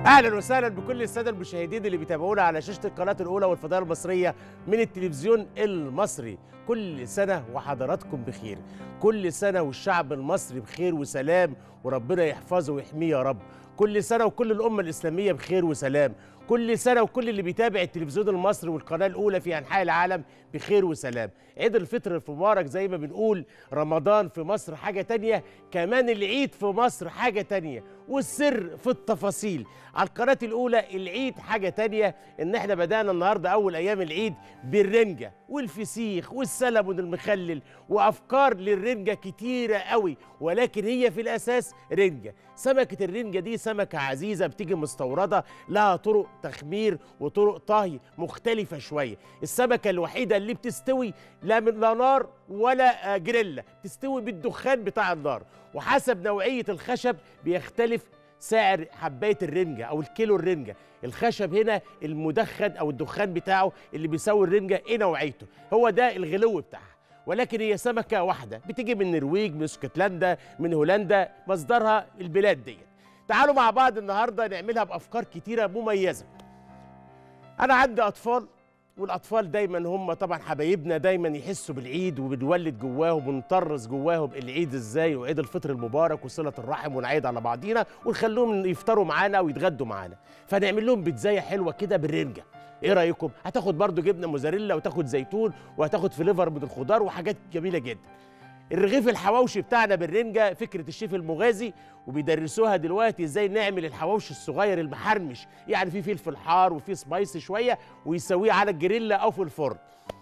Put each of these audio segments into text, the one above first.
اهلا وسهلا بكل الساده المشاهدين اللي بيتابعونا على شاشه القناه الاولى والفضائيه المصريه من التلفزيون المصري كل سنه وحضراتكم بخير كل سنه والشعب المصري بخير وسلام وربنا يحفظه ويحميه يا رب كل سنه وكل الامه الاسلاميه بخير وسلام كل سنه وكل اللي بيتابع التلفزيون المصري والقناه الاولى في انحاء العالم بخير وسلام عيد الفطر المبارك زي ما بنقول رمضان في مصر حاجه تانية كمان العيد في مصر حاجه تانية والسر في التفاصيل على القناه الاولى العيد حاجه تانية ان احنا بدانا النهارده اول ايام العيد بالرنجه والفسيخ والسلمون المخلل وافكار للرنجه كتيره قوي ولكن هي في الاساس رنجه سمكه الرنجه دي سمكه عزيزه بتيجي مستورده لها طرق تخمير وطرق طهي مختلفه شويه السمكه الوحيده اللي بتستوي لا من لا نار ولا آه، جريلا تستوي بالدخان بتاع النار وحسب نوعيه الخشب بيختلف سعر حبايه الرنجه او الكيلو الرنجه الخشب هنا المدخن او الدخان بتاعه اللي بيساوي الرنجه ايه نوعيته هو ده الغلو بتاعها ولكن هي سمكه واحده بتيجي من النرويج من اسكتلندا من هولندا مصدرها البلاد ديت تعالوا مع بعض النهارده نعملها بافكار كتيره مميزه انا عندي اطفال والاطفال دايما هم طبعا حبايبنا دايما يحسوا بالعيد وبنولد جواهم ونطرز جواهم العيد ازاي وعيد الفطر المبارك وصله الرحم ونعيد على بعضينا ونخليهم يفطروا معانا ويتغدوا معانا فنعمل لهم بيتزايه حلوه كده بالرنجه ايه رايكم هتاخد برضو جبنه موزاريلا وتاخد زيتون وهتاخد فليفر من الخضار وحاجات جميله جدا الرغيف الحواوشي بتاعنا بالرنجة فكرة الشيف المغازي وبيدرسوها دلوقتي ازاي نعمل الحواوشي الصغير المحرمش يعني فيه فلفل حار وفيه سبايسي شوية ويسويه على الجريلا أو في الفرن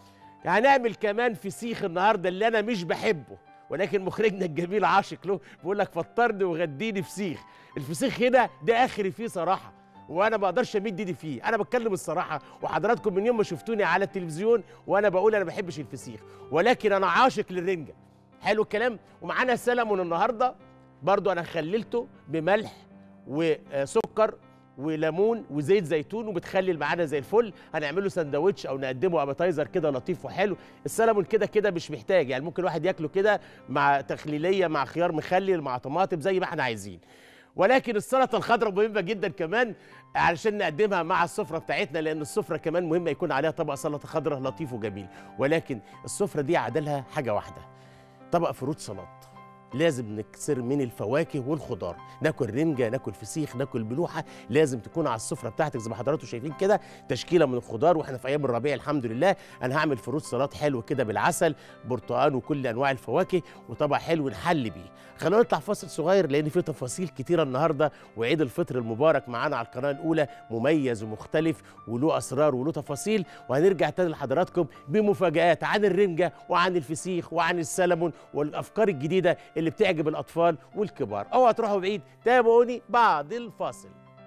هنعمل كمان فسيخ النهارده اللي أنا مش بحبه ولكن مخرجنا الجميل عاشق له بيقول لك فطرني وغديني فسيخ الفسيخ هنا ده آخري فيه صراحة وانا ما اقدرش امد ايدي فيه انا بتكلم الصراحه وحضراتكم من يوم ما شفتوني على التلفزيون وانا بقول انا ما بحبش الفسيخ ولكن انا عاشق للرنجه حلو الكلام ومعانا سلمون النهارده برضو انا خللته بملح وسكر وليمون وزيت زيتون وبتخلل معانا زي الفل هنعمله سندوتش او نقدمه ابيتايزر كده لطيف وحلو السلمون كده كده مش محتاج يعني ممكن الواحد ياكله كده مع تخليليه مع خيار مخلل مع طماطم زي ما احنا عايزين ولكن السلطه الخضراء مهمه جدا كمان علشان نقدمها مع السفره بتاعتنا لان السفره كمان مهمه يكون عليها طبق سلطه خضراء لطيف وجميل ولكن السفره دي عدلها حاجه واحده طبق فروت سلطه لازم نكسر من الفواكه والخضار ناكل رنجه ناكل فسيخ ناكل ملوحه لازم تكون على السفره بتاعتك زي ما حضراتكم شايفين كده تشكيله من الخضار واحنا في ايام الربيع الحمد لله انا هعمل فروت سلطات حلو كده بالعسل برتقال وكل انواع الفواكه وطبق حلو نحل بيه خلونا نطلع فاصل صغير لان في تفاصيل كتيره النهارده وعيد الفطر المبارك معانا على القناه الاولى مميز ومختلف وله اسرار وله تفاصيل وهنرجع تاني لحضراتكم بمفاجات عن الرنجه وعن الفسيخ وعن السلمون والافكار الجديده اللي بتعجب الاطفال والكبار اوعوا تروحوا بعيد تابعوني بعد الفاصل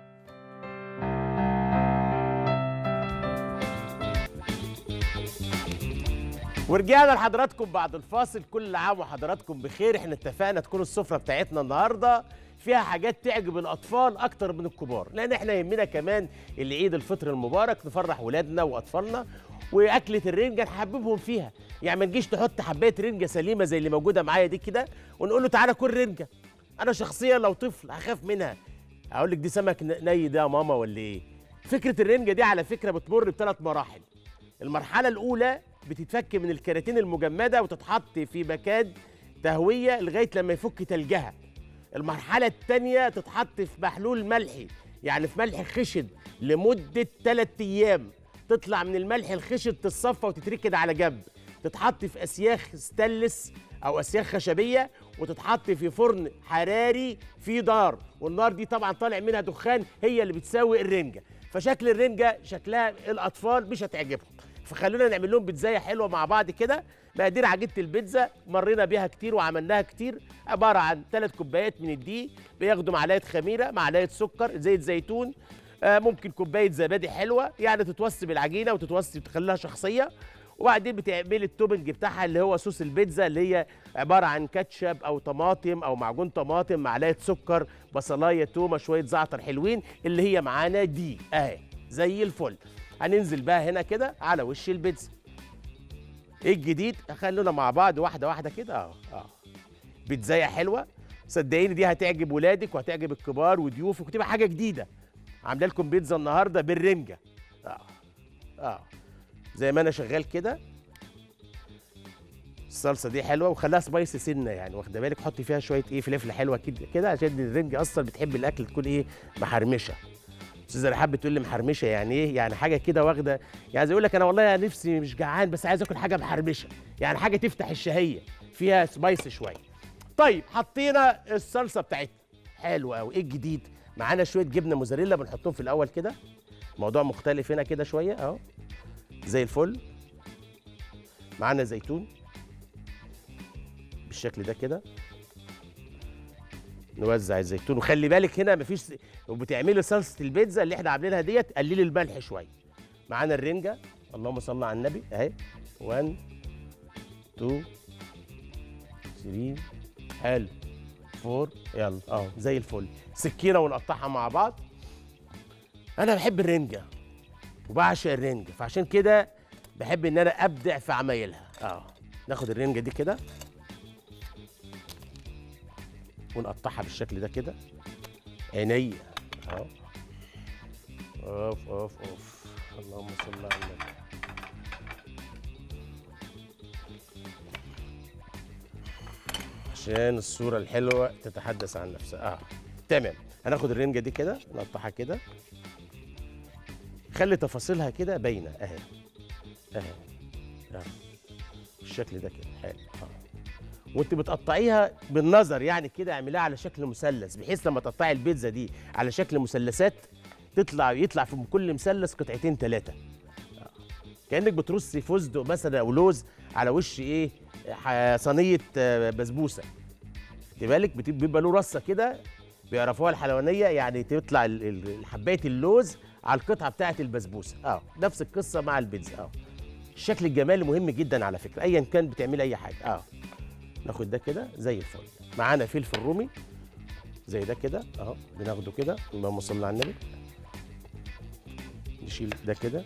ورجعنا لحضراتكم بعد الفاصل كل عام وحضراتكم بخير احنا اتفقنا تكون السفره بتاعتنا النهارده فيها حاجات تعجب الاطفال اكتر من الكبار لان احنا يهمنا كمان العيد الفطر المبارك نفرح ولادنا واطفالنا واكله الرنجه نحببهم فيها يعني ما نجيش تحط حبايه رنجه سليمه زي اللي موجوده معايا دي كده ونقول له تعالى كل رنجه انا شخصيا لو طفل هخاف منها اقول لك دي سمك ني ده يا ماما ولا ايه فكره الرنجه دي على فكره بتمر بثلاث مراحل المرحله الاولى بتتفك من الكراتين المجمده وتتحط في مكان تهويه لغايه لما يفك تلجها المرحله الثانيه تتحط في محلول ملحي يعني في ملح خشن لمده 3 ايام تطلع من الملح الخشن تتصفى وتتركد على جنب تتحط في اسياخ ستانلس او اسياخ خشبيه وتتحط في فرن حراري في نار والنار دي طبعا طالع منها دخان هي اللي بتساوي الرنجه فشكل الرنجه شكلها الاطفال مش هتعجبهم فخلونا نعمل لهم بيتزايه حلوه مع بعض كده مقادير عجينه البيتزا مرينا بيها كتير وعملناها كتير عباره عن ثلاث كوبايات من الدقيق بياخدوا معلقه خميره معلقه سكر زيت زيتون آه ممكن كوبايه زبادي حلوه يعني تتوصي بالعجينه وتتوصي تخليها شخصيه وبعدين بتعملي التوبنج بتاعها اللي هو صوص البيتزا اللي هي عباره عن كاتشب او طماطم او معجون طماطم معلقه سكر بصلايه تومه شويه زعتر حلوين اللي هي معانا دي اهي زي الفل هننزل بقى هنا كده على وش البيتزا ايه الجديد خلونا مع بعض واحده واحده كده اه اه بيتزايه حلوه صدقيني دي هتعجب ولادك وهتعجب الكبار وضيوفك وتبقى حاجه جديده عامله لكم بيتزا النهارده بالرنجه اه اه زي ما انا شغال كده الصلصه دي حلوه وخليها سبايسي سنه يعني واخده بالك حطي فيها شويه ايه فلفل حلوه كده كده عشان الرنجه اصلا بتحب الاكل تكون ايه محرمشه استاذه رحاب بتقول لي محرمشه يعني ايه يعني حاجه كده واخده يعني عايز اقول لك انا والله نفسي مش جعان بس عايز اكل حاجه محرمشه يعني حاجه تفتح الشهيه فيها سبايس شويه طيب حطينا الصلصه بتاعتنا حلو قوي ايه الجديد معانا شويه جبنه موزاريلا بنحطهم في الاول كده موضوع مختلف هنا كده شويه اهو زي الفل معانا زيتون بالشكل ده كده نوزع الزيتون وخلي بالك هنا مفيش وبتعملي صلصه البيتزا اللي احنا عاملينها ديت قللي الملح شويه معانا الرنجه اللهم صل على النبي اهي 1 2 3 حلو 4 يلا اه زي الفل سكينه ونقطعها مع بعض انا بحب الرنجه وبعشق الرنجه فعشان كده بحب ان انا ابدع في عمايلها اه ناخد الرنجه دي كده ونقطعها بالشكل ده كده عينيا اهو اوف اوف اوف اللهم صل على النبي عشان الصورة الحلوة تتحدث عن نفسها اه تمام هناخد الرنجة دي كده نقطعها كده خلي تفاصيلها كده باينة اهي اهي اه بالشكل ده كده حلو اه وانت بتقطعيها بالنظر يعني كده اعمليها على شكل مثلث بحيث لما تقطعي البيتزا دي على شكل مثلثات تطلع يطلع في كل مثلث قطعتين ثلاثه كانك بترصي فستق مثلا او لوز على وش ايه ح- صينيه آه، بسبوسه خدي بالك بت- بيبقى له رصه كده بيعرفوها الحلوانيه يعني تطلع ال- ال- حبايه اللوز على القطعه بتاعه البسبوسه اه نفس القصه مع البيتزا اه الشكل الجمالي مهم جدا على فكره ايا كان بتعملي اي حاجه اه ناخد ده كده زي الفل معانا فلفل رومي زي ده كده اهو بناخده كده اللهم صل على النبي نشيل ده كده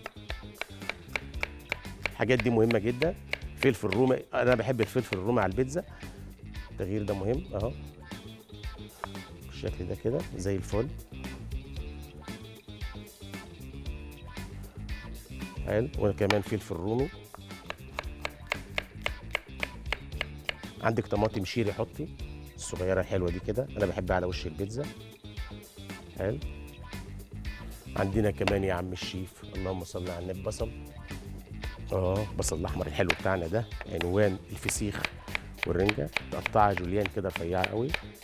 الحاجات دي مهمه جدا فلفل رومي انا بحب الفلفل الرومي على البيتزا التغيير ده مهم اهو بالشكل ده كده زي الفل حلو وكمان فلفل رومي عندك طماطم شيري حطي الصغيره الحلوه دي كده انا بحبها على وش البيتزا حلو عندنا كمان يا عم الشيف اللهم صل على النبي بصل اه بصل الاحمر الحلو بتاعنا ده عنوان الفسيخ والرنجه تقطعها جوليان كده رفيعه قوي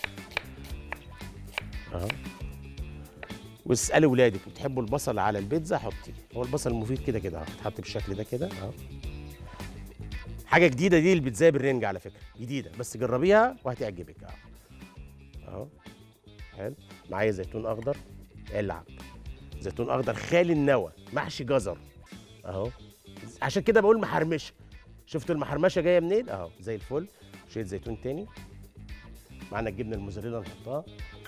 اهو واسالي ولادك بتحبوا البصل على البيتزا حطي هو البصل مفيد كده كده اهو يتحط بالشكل ده كده اهو حاجه جديده دي البيتزا بالرنجة على فكره جديده بس جربيها وهتعجبك اهو اهو حلو معايا زيتون اخضر العب زيتون اخضر خالي النوى محشي جزر اهو عشان كده بقول محرمشه شفتوا المحرمشه جايه منين اهو زي الفل شويه زيتون تاني معانا الجبنه الموزاريلا نحطها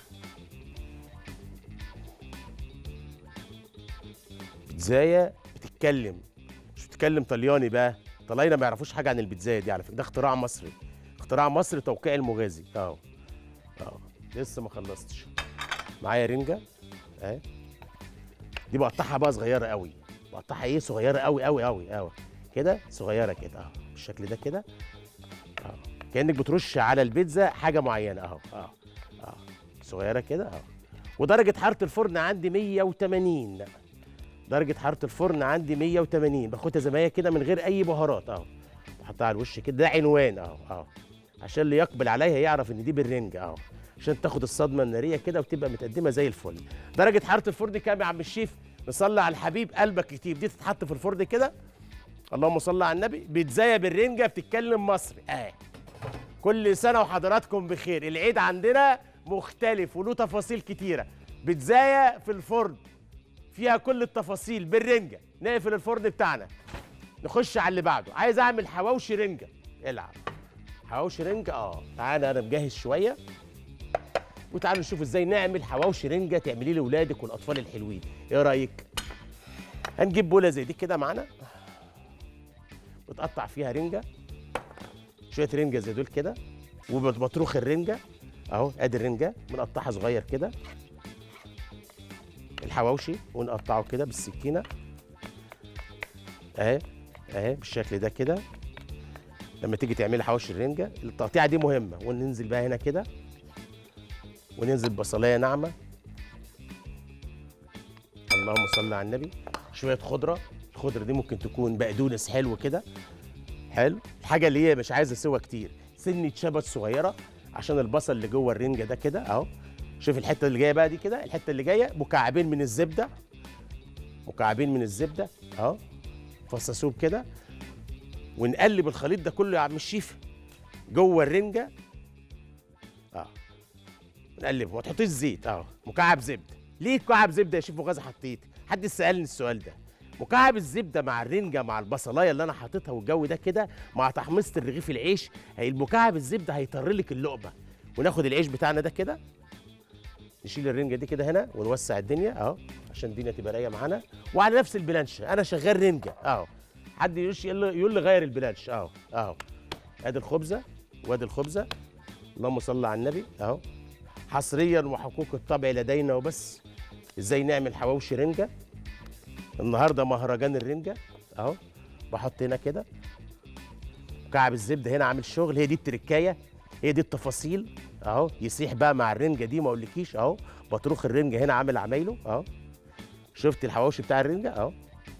بيتزايه بتتكلم مش بتتكلم طلياني بقى طلاينه ما يعرفوش حاجه عن البيتزايه دي على فكره ده اختراع مصري اختراع مصري توقيع المغازي اهو اهو لسه ما خلصتش معايا رنجه اهي دي بقطعها بقى صغيره قوي بقطعها ايه صغيره قوي قوي قوي قوي كده صغيره كده اهو بالشكل ده كده اهو كانك بترش على البيتزا حاجه معينه اهو اهو اهو صغيره كده اهو ودرجه حراره الفرن عندي 180 درجه حراره الفرن عندي 180 باخدها زي ما هي كده من غير اي بهارات اهو بحطها على الوش كده ده عنوان اهو اهو عشان اللي يقبل عليها يعرف ان دي بالرنجة اهو عشان تاخد الصدمه الناريه كده وتبقى متقدمه زي الفل درجه حراره الفرن كام يا عم الشيف نصلي على الحبيب قلبك كتير دي تتحط في الفرن كده اللهم صل على النبي بيتزايه بالرنجة بتتكلم مصري اه كل سنه وحضراتكم بخير العيد عندنا مختلف وله تفاصيل كتيره بيتزايه في الفرن فيها كل التفاصيل بالرنجة نقفل الفرن بتاعنا نخش على اللي بعده عايز اعمل حواوشي رنجة العب حواوشي رنجة اه تعالى انا مجهز شوية وتعالوا نشوف ازاي نعمل حواوشي رنجة تعمليه لاولادك والاطفال الحلوين ايه رايك هنجيب بوله زي دي كده معانا وتقطع فيها رنجة شوية رنجة زي دول كده وبطروخ الرنجة اهو ادي الرنجة بنقطعها صغير كده الحواوشي ونقطعه كده بالسكينه اهي اهي بالشكل ده كده لما تيجي تعملي حواوشي الرنجه التقطيعه دي مهمه وننزل بقى هنا كده وننزل بصلايه ناعمه اللهم صل على النبي شويه خضره الخضره دي ممكن تكون بقدونس حلو كده حلو الحاجه اللي هي مش عايزه سوا كتير سنه شبت صغيره عشان البصل اللي جوه الرنجه ده كده اهو شوف الحته اللي جايه بقى دي كده الحته اللي جايه مكعبين من الزبده مكعبين من الزبده اهو فصصوه كده ونقلب الخليط ده كله يا عم الشيف جوه الرنجه اه نقلبه ما تحطيش زيت اه مكعب زبده ليه مكعب زبده يا شيف غازي حطيت حد سالني السؤال ده مكعب الزبده مع الرنجه مع البصلايه اللي انا حاططها والجو ده كده مع تحميصه الرغيف العيش هي المكعب الزبده هيطر لك اللقمه وناخد العيش بتاعنا ده كده نشيل الرنجه دي كده هنا ونوسع الدنيا اهو عشان الدنيا تبقى رايقه معانا وعلى نفس البلانشه انا شغال رنجه اهو حد يقولش يقول لي يقول لي غير البلانش اهو اهو ادي الخبزه وادي الخبزه اللهم صل على النبي اهو حصريا وحقوق الطبع لدينا وبس ازاي نعمل حواوشي رنجه النهارده مهرجان الرنجه اهو بحط هنا كده مكعب الزبده هنا عامل شغل هي دي التركايه هي دي التفاصيل اهو يسيح بقى مع الرنجه دي ما اقولكيش اهو بطروخ الرنجه هنا عامل عمايله اهو شفت الحواوشي بتاع الرنجه اهو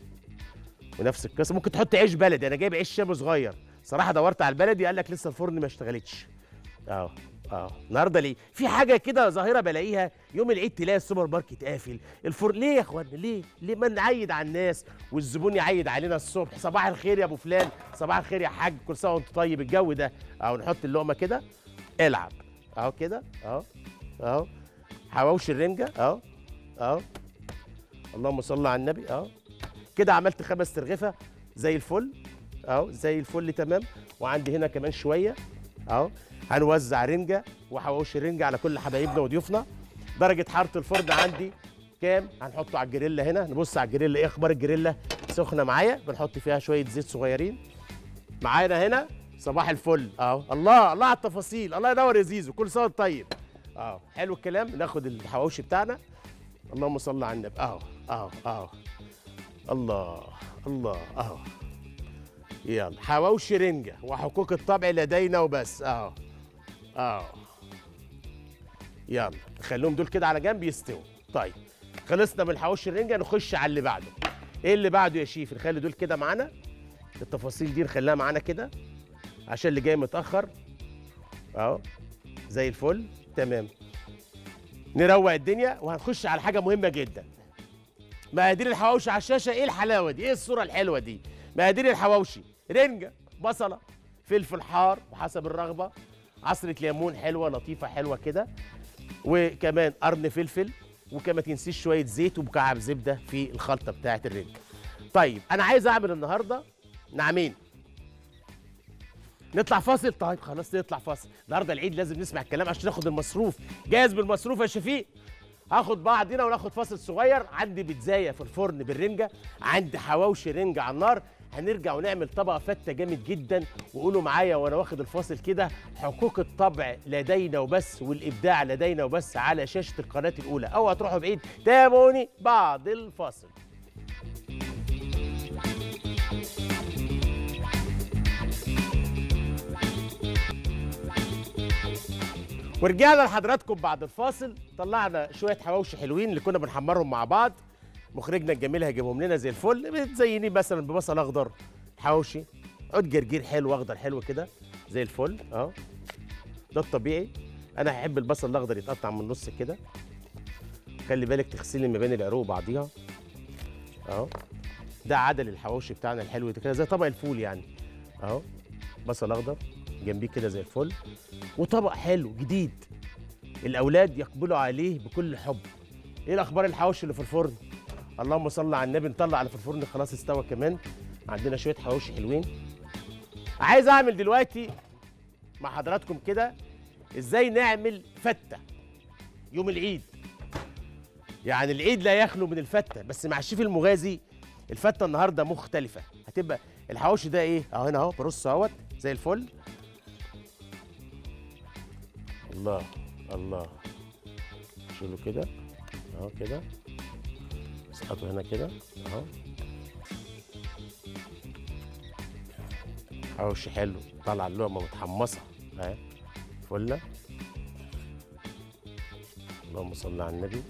ونفس القصه ممكن تحط عيش بلدي انا جايب عيش شام صغير صراحه دورت على البلدي قال لك لسه الفرن ما اشتغلتش اهو اه النهارده ليه في حاجه كده ظاهره بلاقيها يوم العيد تلاقي السوبر ماركت قافل الفرن ليه يا اخوانا ليه ليه ما نعيد على الناس والزبون يعيد علينا الصبح صباح الخير يا ابو فلان صباح الخير يا حاج كل سنه وانت طيب الجو ده اهو نحط اللقمه كده العب اهو كده اهو اهو حواوشي الرنجه اهو اهو اللهم صل على النبي اهو كده عملت خمس ترغفه زي الفل اهو زي الفل تمام وعندي هنا كمان شويه اهو هنوزع رنجه وحواوشي رنجه على كل حبايبنا وضيوفنا درجه حراره الفرن عندي كام هنحطه على الجريلا هنا نبص على الجريلا ايه اخبار الجريلا سخنه معايا بنحط فيها شويه زيت صغيرين معانا هنا صباح الفل اهو الله الله على التفاصيل الله ينور يا زيزو كل سنه وأنت طيب اهو حلو الكلام ناخد الحواوشي بتاعنا اللهم صل على النبي اهو اهو اهو الله الله اهو يلا حواوشي رنجة وحقوق الطبع لدينا وبس اهو اهو يلا نخليهم دول كده على جنب يستووا طيب خلصنا من حواوشي الرنجة نخش على اللي بعده ايه اللي بعده يا شيف نخلي دول كده معانا التفاصيل دي نخليها معانا كده عشان اللي جاي متأخر اهو زي الفل تمام نروق الدنيا وهنخش على حاجة مهمة جدا مقادير الحواوشي على الشاشه ايه الحلاوه دي ايه الصوره الحلوه دي مقادير الحواوشي رنجه بصله فلفل حار وحسب الرغبه عصره ليمون حلوه لطيفه حلوه كده وكمان قرن فلفل وكما تنسيش شويه زيت ومكعب زبده في الخلطه بتاعه الرنجه طيب انا عايز اعمل النهارده نعمين نطلع فاصل طيب خلاص نطلع فاصل النهارده العيد لازم نسمع الكلام عشان ناخد المصروف جاهز بالمصروف يا شفيق هاخد بعضنا وناخد فاصل صغير عندي بيتزايه في الفرن بالرنجه عندي حواوشي رنجه على النار هنرجع ونعمل طبق فته جامد جدا وقولوا معايا وانا واخد الفاصل كده حقوق الطبع لدينا وبس والابداع لدينا وبس على شاشه القناه الاولى او هتروحوا بعيد تابعوني بعد الفاصل ورجعنا لحضراتكم بعد الفاصل طلعنا شويه حواوشي حلوين اللي كنا بنحمرهم مع بعض مخرجنا الجميل هيجيبهم لنا زي الفل بتزينيه مثلا ببصل اخضر حواوشي عود جرجير حلو اخضر حلو كده زي الفل اهو ده الطبيعي انا هحب البصل الاخضر يتقطع من النص كده خلي بالك تغسلي ما بين العروق بعضيها اهو ده عدل الحواوشي بتاعنا الحلو ده كده زي طبق الفول يعني اهو بصل اخضر جنبيه كده زي الفل وطبق حلو جديد الاولاد يقبلوا عليه بكل حب ايه الاخبار الحواوشي اللي في الفرن اللهم صل على النبي نطلع اللي في الفرن خلاص استوى كمان عندنا شويه حواوشي حلوين عايز اعمل دلوقتي مع حضراتكم كده ازاي نعمل فته يوم العيد يعني العيد لا يخلو من الفته بس مع الشيف المغازي الفته النهارده مختلفه هتبقى الحواوشي ده ايه اهو هنا اهو برص اهوت زي الفل الله الله شيله كده اهو كده اسقطه هنا كده اهو حواوشي حلو طلع اللقمه متحمصه اهي فله اللهم صل على النبي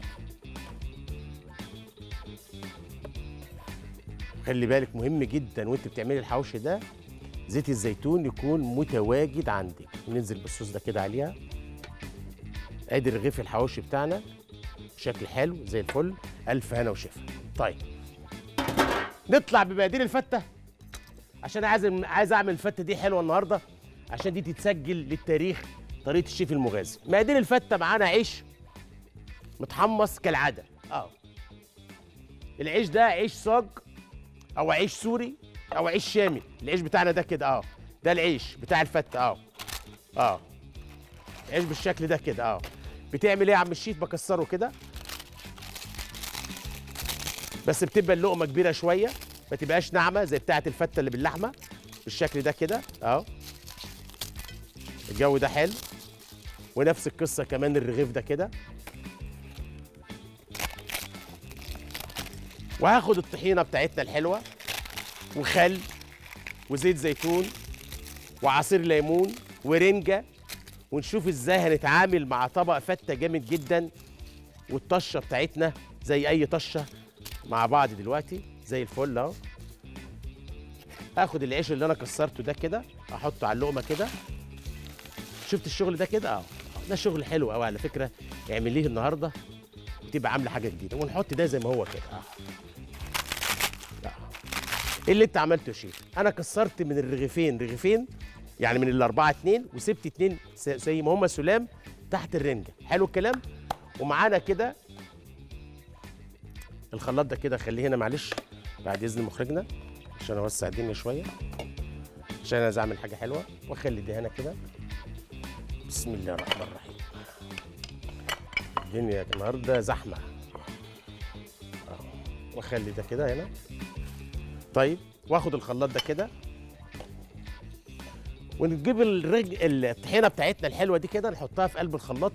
خلي بالك مهم جدا وانت بتعملي الحواوشي ده زيت الزيتون يكون متواجد عندك ننزل بالصوص ده كده عليها ادي رغيف الحواوشي بتاعنا شكل حلو زي الفل الف هنا وشفا طيب نطلع بمقادير الفته عشان عايز عايز اعمل الفته دي حلوه النهارده عشان دي تتسجل للتاريخ طريقه الشيف المغازي مقادير الفته معانا عيش متحمص كالعاده اه العيش ده عيش صاج او عيش سوري او عيش شامي العيش بتاعنا ده كده اه ده العيش بتاع الفته اه اه عيش بالشكل ده كده اه بتعمل ايه يا عم الشيف بكسره كده بس بتبقى اللقمه كبيره شويه ما تبقاش ناعمه زي بتاعه الفته اللي باللحمه بالشكل ده كده اهو الجو ده حلو ونفس القصه كمان الرغيف ده كده وهاخد الطحينه بتاعتنا الحلوه وخل وزيت زيتون وعصير ليمون ورنجه ونشوف ازاي هنتعامل مع طبق فته جامد جدا والطشه بتاعتنا زي اي طشه مع بعض دلوقتي زي الفل اهو هاخد العيش اللي انا كسرته ده كده احطه على اللقمه كده شفت الشغل ده كده اه ده شغل حلو قوي على فكره اعمليه النهارده وتبقى عامله حاجه جديده ونحط ده زي ما هو كده اه آه. ايه اللي انت عملته يا شيخ انا كسرت من الرغيفين رغيفين يعني من الاربعه اتنين وسبت اتنين س- زي ما هما سلام تحت الرنجه حلو الكلام ومعانا كده الخلاط ده كده خليه هنا معلش بعد اذن مخرجنا عشان اوسع الدنيا شويه عشان عايز اعمل حاجه حلوه واخلي ده هنا كده بسم الله الرحمن الرحيم الدنيا النهارده زحمه أهو. واخلي ده كده هنا طيب واخد الخلاط ده كده ونجيب الرج الطحينه بتاعتنا الحلوه دي كده نحطها في قلب الخلاط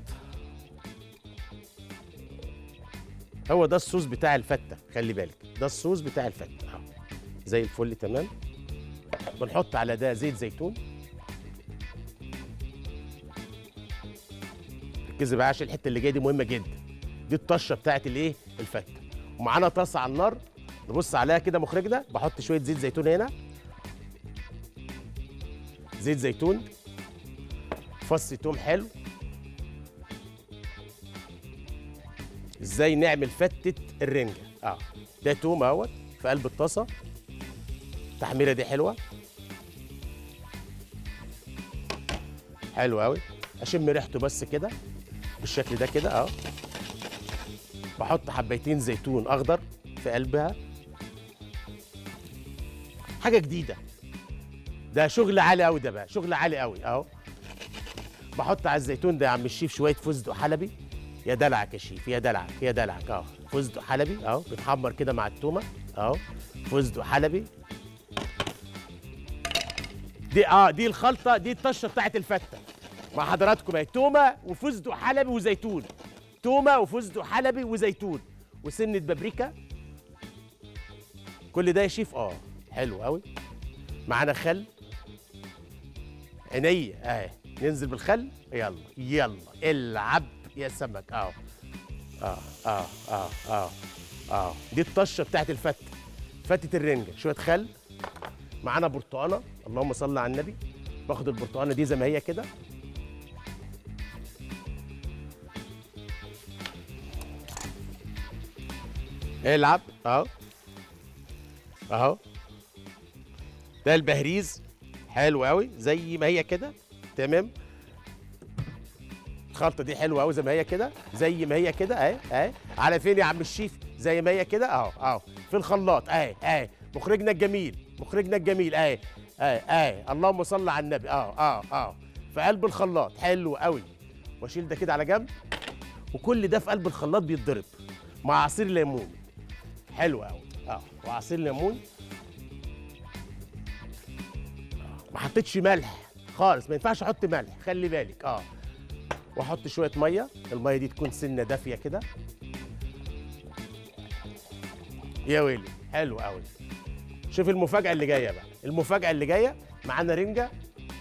هو ده الصوص بتاع الفته خلي بالك ده الصوص بتاع الفته اهو زي الفل تمام بنحط على ده زيت زيتون ركزي بقى عشان الحته اللي جايه دي مهمه جدا دي الطشه بتاعت الايه الفته ومعانا طاسه على النار نبص عليها كده مخرجنا بحط شويه زيت زيتون هنا زيت زيتون فص توم حلو ازاي نعمل فتة الرنجة اه ده توم اهوت في قلب الطاسة التحميرة دي حلوة حلو قوي اشم ريحته بس كده بالشكل ده كده اه بحط حبيتين زيتون اخضر في قلبها حاجة جديدة ده شغل عالي قوي ده بقى شغل عالي قوي اهو بحط على الزيتون ده يا عم الشيف شويه فستق حلبي يا دلعك يا شيف يا دلعك يا دلعك اهو فستق حلبي اهو بيتحمر كده مع التومه اهو فستق حلبي دي اه دي الخلطه دي الطشه بتاعت الفته مع حضراتكم اهي تومه وفستق حلبي وزيتون تومه وفستق حلبي وزيتون وسنه بابريكا كل ده يا شيف اه حلو قوي معانا خل عينيا اهي ننزل بالخل يلا يلا العب يا سمك اهو اه اه اه اه اه دي الطشه بتاعت الفته فتة الرنجة شوية خل معانا برتقانة اللهم صل على النبي باخد البرتقانة دي زي ما هي كده العب اهو اهو ده البهريز حلو قوي زي ما هي كده تمام الخلطه دي حلوه قوي زي ما هي كده زي ما هي كده اهي اهي على فين يا عم الشيف زي ما هي كده اهو اهو في الخلاط اهي اهي مخرجنا الجميل مخرجنا الجميل اهي اهي اهي اللهم صل على النبي اه اه اه في قلب الخلاط حلو قوي واشيل ده كده على جنب وكل ده في قلب الخلاط بيتضرب مع عصير ليمون حلو قوي اه وعصير ليمون ما حطيتش ملح خالص ما ينفعش احط ملح خلي بالك اه واحط شويه ميه الميه دي تكون سنه دافيه كده يا ويلي حلو قوي شوف المفاجاه اللي جايه بقى المفاجاه اللي جايه معانا رنجه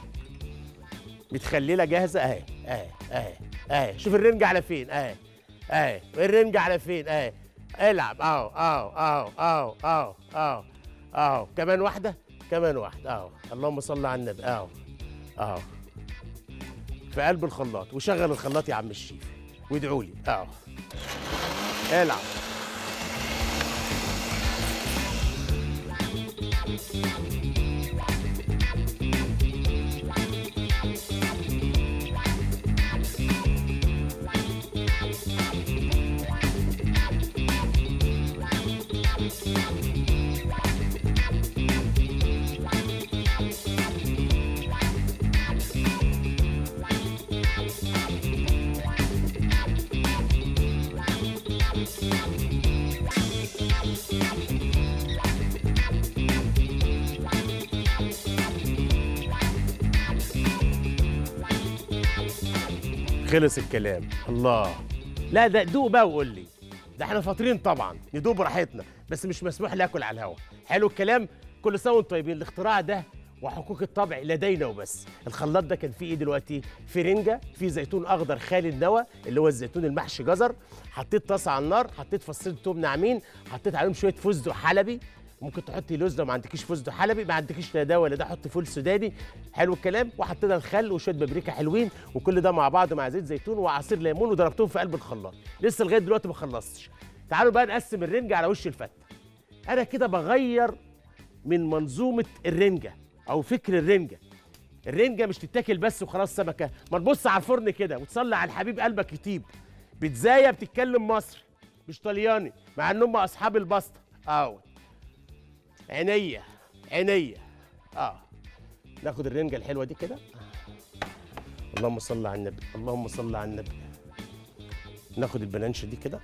متخلله جاهزه اهي اهي اهي اهي شوف الرنجه على فين اهي اهي الرنجه على فين اهي العب اهو اهو اهو اهو اهو اهو اهو كمان واحده كمان واحده اهو اللهم صل على النبي اهو اهو في قلب الخلاط وشغل الخلاط يا عم الشيف وادعوا لي اهو العب خلص الكلام الله لا ده دوق بقى وقول لي ده احنا فاطرين طبعا ندوق براحتنا بس مش مسموح لي اكل على الهوا حلو الكلام كل سنه وانتم طيبين الاختراع ده وحقوق الطبع لدينا وبس الخلاط ده كان فيه ايه دلوقتي في رنجه في زيتون اخضر خالي النوى اللي هو الزيتون المحشي جزر حطيت طاسه على النار حطيت فصين توم ناعمين حطيت عليهم شويه فستق حلبي ممكن تحطي لوز لو ما عندكيش فستق حلبي ما عندكيش لا ده ولا ده حطي فول سوداني حلو الكلام وحطينا الخل وشويه بابريكا حلوين وكل ده مع بعض مع زيت زيتون وعصير ليمون وضربتهم في قلب الخلاط لسه لغايه دلوقتي ما خلصتش تعالوا بقى نقسم الرنجه على وش الفته انا كده بغير من منظومه الرنجه او فكر الرنجه الرنجه مش تتاكل بس وخلاص سمكه ما تبص على الفرن كده وتصلي على الحبيب قلبك يطيب بيتزايه بتتكلم مصري مش طلياني مع ان هم اصحاب الباستا اه عينيا عينيا اه ناخد الرنجه الحلوه دي كده اللهم صل على النبي اللهم صل على النبي ناخد البلانشه دي كده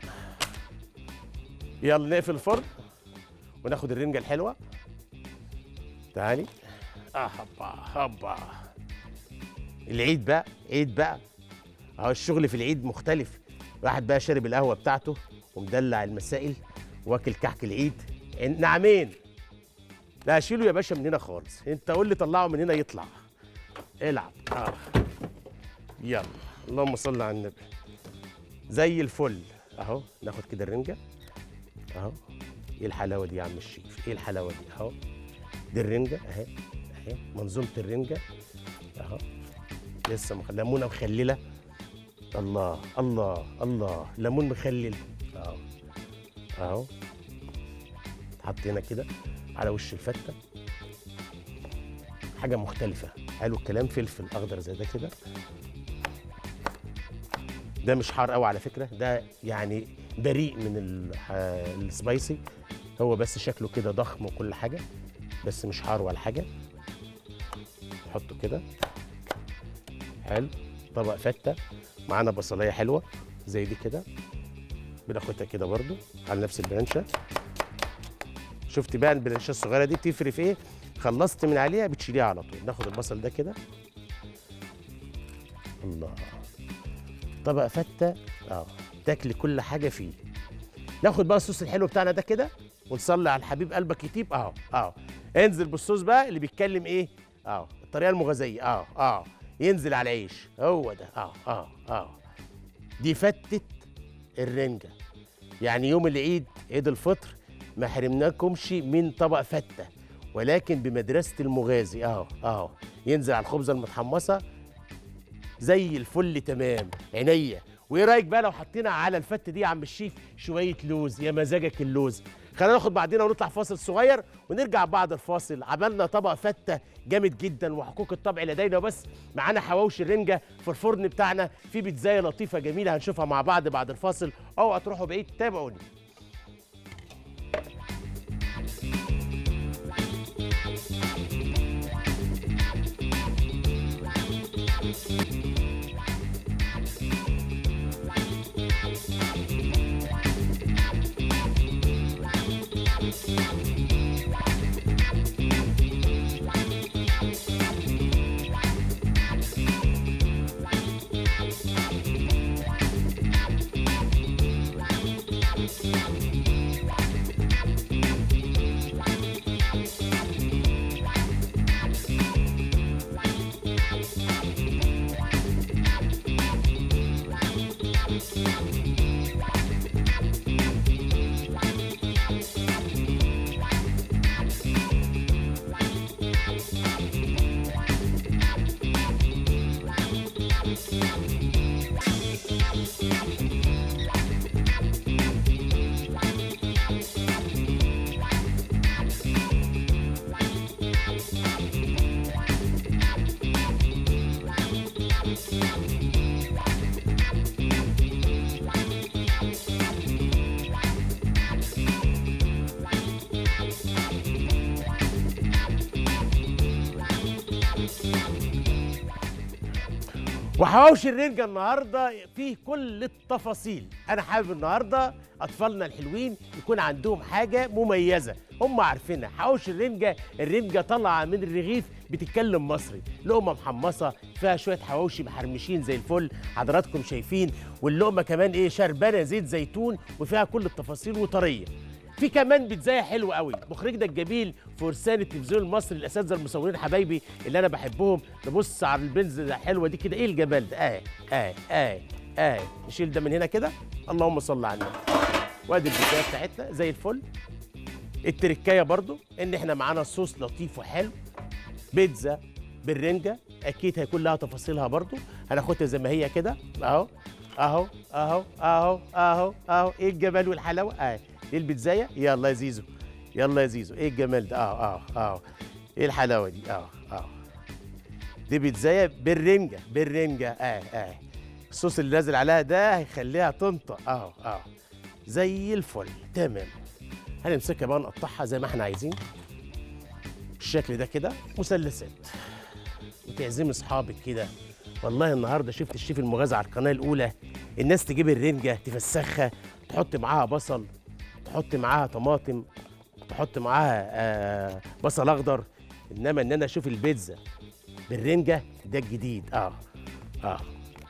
يلا نقفل الفرن وناخد الرنجه الحلوه تعالي اه هبا هبا العيد بقى عيد بقى اهو الشغل في العيد مختلف واحد بقى شارب القهوه بتاعته ومدلع المسائل واكل كحك العيد نعمين لا شيله يا باشا من هنا خالص انت قول لي طلعه من هنا يطلع العب اه يلا اللهم صل على النبي زي الفل اهو ناخد كده الرنجه اهو ايه الحلاوه دي يا عم الشيف ايه الحلاوه دي اهو دي الرنجه اهي اهي منظومه الرنجه اهو لسه مخ... ليمونه مخلله الله الله الله ليمون مخلل اهو اهو تحط هنا كده على وش الفته حاجه مختلفه حلو الكلام فلفل اخضر زي ده كده ده مش حار قوي على فكره ده يعني بريء من الح- السبايسي هو بس شكله كده ضخم وكل حاجه بس مش حار ولا حاجه نحطه كده حلو طبق فته معانا بصلايه حلوه زي دي كده بناخدها كده برضو على نفس البرانشه شفت بقى البلانشات الصغيره دي بتفرق في ايه خلصت من عليها بتشيليها على طول ناخد البصل ده كده الله طبق فته اه تاكلي كل حاجه فيه ناخد بقى الصوص الحلو بتاعنا ده كده ونصلي على الحبيب قلبك يطيب اهو اهو انزل بالصوص بقى اللي بيتكلم ايه اهو الطريقه المغازيه اهو اهو ينزل على العيش هو ده اهو اهو اهو دي فتة الرنجة يعني يوم العيد عيد الفطر ما حرمناكمش من طبق فتة ولكن بمدرسة المغازي اهو اهو ينزل على الخبزة المتحمصة زي الفل تمام عينيا وايه رايك بقى لو حطينا على الفته دي يا عم الشيف شويه لوز يا مزاجك اللوز خلينا ناخد بعضنا ونطلع فاصل صغير ونرجع بعد الفاصل عملنا طبق فته جامد جدا وحقوق الطبع لدينا وبس معانا حواوشي الرنجه في الفرن بتاعنا في بيتزايه لطيفه جميله هنشوفها مع بعض بعد الفاصل اوعوا تروحوا بعيد تابعوني وحواوشي الرنجة النهاردة فيه كل التفاصيل أنا حابب النهاردة أطفالنا الحلوين يكون عندهم حاجة مميزة هم عارفينها حواوشي الرنجة الرنجة طالعة من الرغيف بتتكلم مصري لقمة محمصة فيها شوية حواوشي محرمشين زي الفل حضراتكم شايفين واللقمة كمان إيه شربانة زيت زيتون وفيها كل التفاصيل وطرية في كمان بيتزاية حلوة قوي مخرجنا الجميل فرسان التلفزيون المصري الاساتذه المصورين حبايبي اللي انا بحبهم نبص على البنز الحلوه دي كده ايه الجمال ده اه اه اه اه نشيل ده من هنا كده اللهم صل على النبي وادي البيتزايه بتاعتنا زي الفل التركايه برضو ان احنا معانا صوص لطيف وحلو بيتزا بالرنجه اكيد هيكون لها تفاصيلها برضو هناخدها زي ما هي كده اهو اهو اهو اهو اهو اهو ايه الجمال والحلاوه اه ايه البيتزايه يلا يا زيزو يلا يا زيزو ايه الجمال ده اه اه اه ايه الحلاوه دي اه اه دي بيتزايه بالرنجه بالرنجه اه اه الصوص اللي نازل عليها ده هيخليها تنطق اه اه زي الفل تمام هنمسكها بقى نقطعها زي ما احنا عايزين بالشكل ده كده مثلثات وتعزمي اصحابك كده والله النهارده شفت الشيف المغازي على القناه الاولى الناس تجيب الرنجه تفسخها تحط معاها بصل تحط معاها طماطم تحط معاها آه بصل اخضر انما ان انا اشوف البيتزا بالرنجه ده الجديد اه اه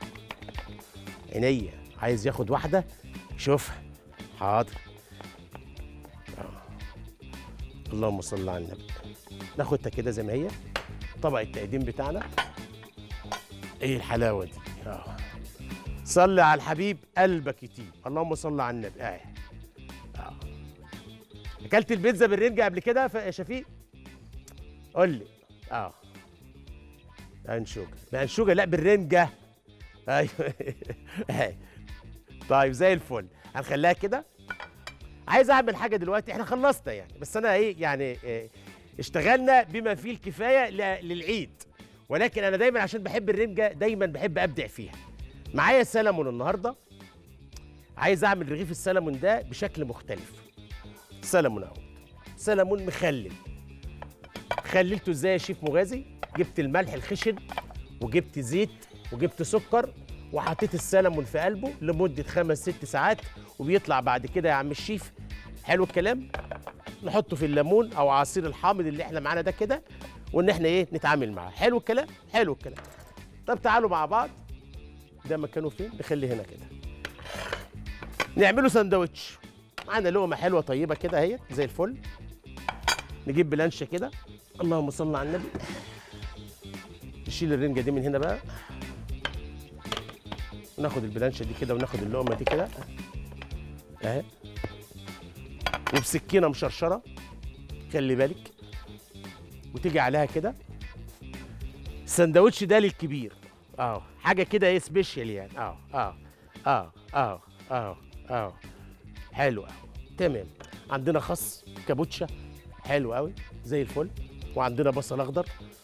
عينيا عايز ياخد واحده شوفها حاضر آه. اللهم صل على النبي ناخدها كده زي ما هي طبق التقديم بتاعنا ايه الحلاوه دي اه صلي على الحبيب قلبك يطيب اللهم صل على النبي اه اه اكلت البيتزا بالرنجة قبل كده يا شفيق قول لي اه بانشوجة بانشوجة لا بالرنجة ايوه طيب زي الفل هنخليها كده عايز اعمل حاجه دلوقتي احنا خلصنا يعني بس انا ايه يعني إيه اشتغلنا بما فيه الكفايه ل- للعيد ولكن انا دايما عشان بحب الرنجه دايما بحب ابدع فيها معايا سلمون النهارده عايز اعمل رغيف السلمون ده بشكل مختلف سلمون اهو سلمون مخلل خللته ازاي يا شيف مغازي جبت الملح الخشن وجبت زيت وجبت سكر وحطيت السلمون في قلبه لمده خمس ست ساعات وبيطلع بعد كده يا عم الشيف حلو الكلام نحطه في الليمون او عصير الحامض اللي احنا معانا ده كده وان احنا ايه نتعامل معاه حلو الكلام حلو الكلام طب تعالوا مع بعض ده مكانه فين نخليه هنا كده نعمله سندوتش معانا لقمه حلوه طيبه كده اهي زي الفل نجيب بلانشه كده اللهم صل على النبي نشيل الرنجه دي من هنا بقى وناخد البلانشه دي كده وناخد اللقمه دي كده اهي وبسكينه مشرشره خلي بالك وتيجي عليها كده السندوتش ده للكبير اه حاجه كده ايه سبيشال يعني اه اه اه اه اه اه حلو قوي تمام عندنا خس كابوتشا حلو قوي زي الفل وعندنا بصل اخضر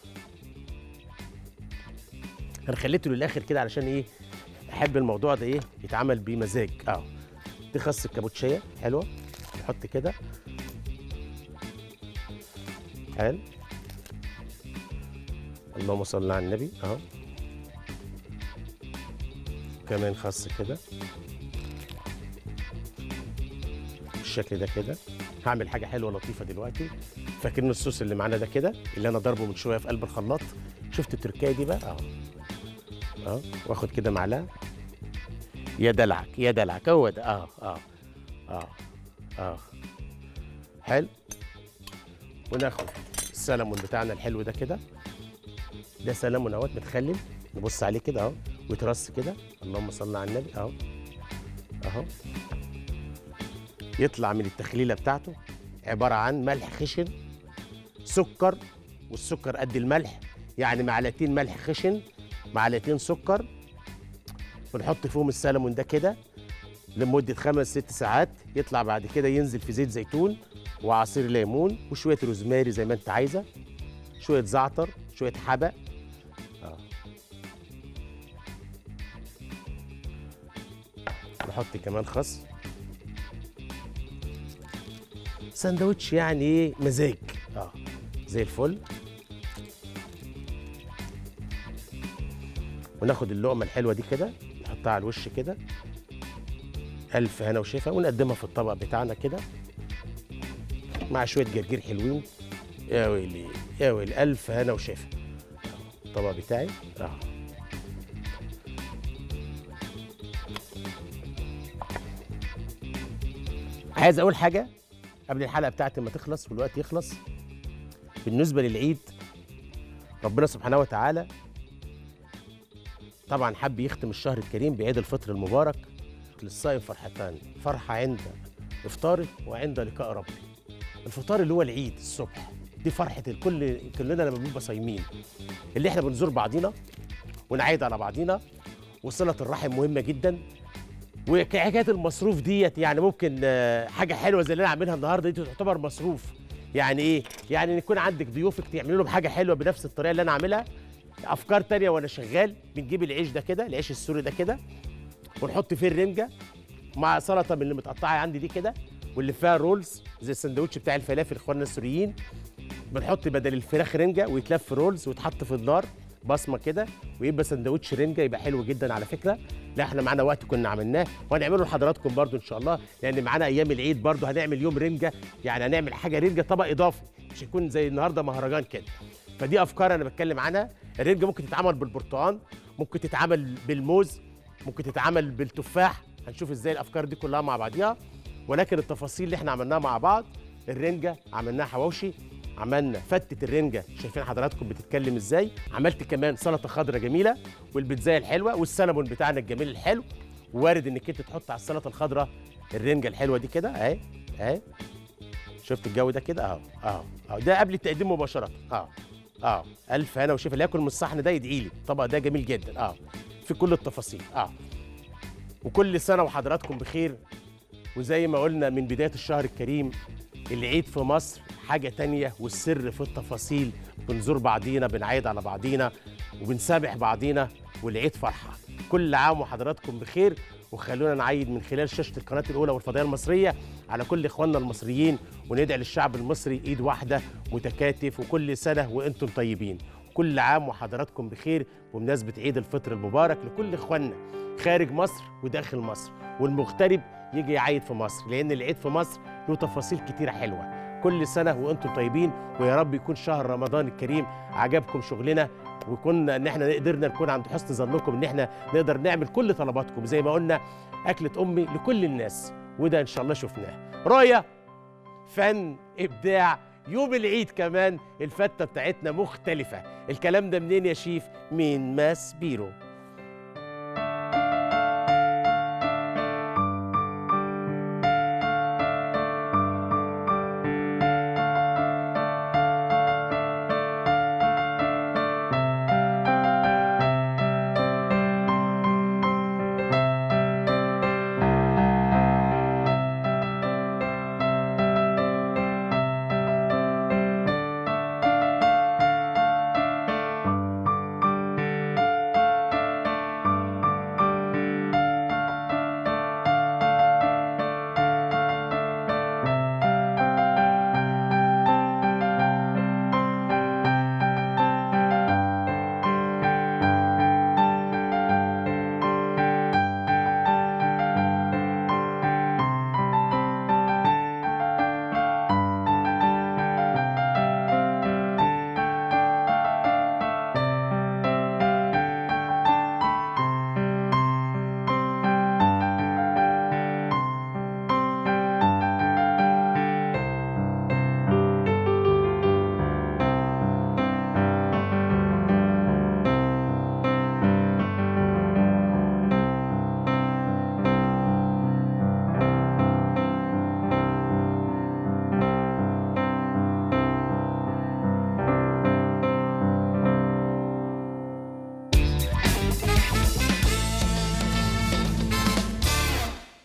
انا خليته للاخر كده علشان ايه احب الموضوع ده ايه يتعمل بمزاج اه دي خس الكابوتشيه حلوه نحط كده حلو اللهم صل على النبي اهو كمان خس كده بالشكل ده كده هعمل حاجه حلوه لطيفه دلوقتي فاكرين الصوص اللي معانا ده كده اللي انا ضربه من شويه في قلب الخلاط شفت التركايه دي بقى اهو اهو واخد كده معلقه يا دلعك يا دلعك هو ده اه اه اه اه حلو وناخد السلمون بتاعنا الحلو ده كده ده سلمون اهوت متخلل نبص عليه كده اهو ويترص كده اللهم صل على النبي اهو اهو يطلع من التخليله بتاعته عباره عن ملح خشن سكر والسكر قد الملح يعني معلقتين ملح خشن معلقتين سكر ونحط فيهم السلمون ده كده لمده خمس ست ساعات يطلع بعد كده ينزل في زيت زيتون وعصير ليمون وشويه روزماري زي ما انت عايزه شويه زعتر شويه حبق آه. نحط كمان خس سندوتش يعني ايه مزاج اه زي الفل وناخد اللقمه الحلوه دي كده نحطها على الوش كده الف هنا وشفا ونقدمها في الطبق بتاعنا كده مع شويه جرجير حلوين يا ويلي يا ويلي الف هنا وشفا الطبق بتاعي اه عايز اقول حاجه قبل الحلقه بتاعتي ما تخلص والوقت يخلص بالنسبه للعيد ربنا سبحانه وتعالى طبعا حب يختم الشهر الكريم بعيد الفطر المبارك للصائم فرحتان فرحه عند افطاره وعند لقاء ربي الفطار اللي هو العيد الصبح دي فرحه الكل كلنا لما بنبقى صايمين اللي احنا بنزور بعضينا ونعيد على بعضينا وصله الرحم مهمه جدا وحكايه المصروف ديت يعني ممكن آه، حاجه حلوه زي اللي انا عاملها النهارده دي تعتبر مصروف يعني ايه يعني ان يكون عندك ضيوفك تعملوا لهم حاجه حلوه بنفس الطريقه اللي انا عاملها افكار تانية وانا شغال بنجيب العيش ده كده العيش السوري ده كده ونحط فيه الرنجه مع سلطه من اللي متقطعه عندي دي كده واللي فيها رولز زي السندوتش بتاع الفلافل اخواننا السوريين بنحط بدل الفراخ رنجه ويتلف رولز ويتحط في النار بصمه كده ويبقى سندوتش رنجه يبقى حلو جدا على فكره لا احنا معانا وقت كنا عملناه وهنعمله لحضراتكم برضو ان شاء الله لان معانا ايام العيد برضو هنعمل يوم رنجه يعني هنعمل حاجه رنجه طبق اضافي مش هيكون زي النهارده مهرجان كده فدي افكار انا بتكلم عنها الرنجه ممكن تتعمل بالبرتقال ممكن تتعمل بالموز ممكن تتعمل بالتفاح هنشوف ازاي الافكار دي كلها مع بعضيها ولكن التفاصيل اللي احنا عملناها مع بعض الرنجه عملناها حواوشي عملنا فتة الرنجة شايفين حضراتكم بتتكلم ازاي عملت كمان سلطة خضراء جميلة والبيتزاية الحلوة والسلمون بتاعنا الجميل الحلو وارد انك انت تحط على السلطة الخضراء الرنجة الحلوة دي كده اهي اهي شفت الجو ده كده اهو اهو اهو ده قبل التقديم مباشرة اه اه الف هنا وشوف اللي ياكل من الصحن ده يدعي لي الطبق ده جميل جدا اه في كل التفاصيل اه وكل سنة وحضراتكم بخير وزي ما قلنا من بداية الشهر الكريم العيد في مصر حاجة تانية والسر في التفاصيل بنزور بعضينا بنعيد على بعضينا وبنسامح بعضينا والعيد فرحة كل عام وحضراتكم بخير وخلونا نعيد من خلال شاشة القناة الأولى والفضائية المصرية على كل إخواننا المصريين وندعي للشعب المصري إيد واحدة متكاتف وكل سنة وأنتم طيبين كل عام وحضراتكم بخير بمناسبة عيد الفطر المبارك لكل إخواننا خارج مصر وداخل مصر والمغترب يجي يعيد في مصر لأن العيد في مصر له تفاصيل كتيرة حلوة كل سنة وأنتم طيبين ويا رب يكون شهر رمضان الكريم عجبكم شغلنا وكنا ان احنا قدرنا نكون عند حسن ظنكم ان احنا نقدر نعمل كل طلباتكم زي ما قلنا اكله امي لكل الناس وده ان شاء الله شفناه رؤيه فن ابداع يوم العيد كمان الفته بتاعتنا مختلفه الكلام ده منين يا شيف من ماس بيرو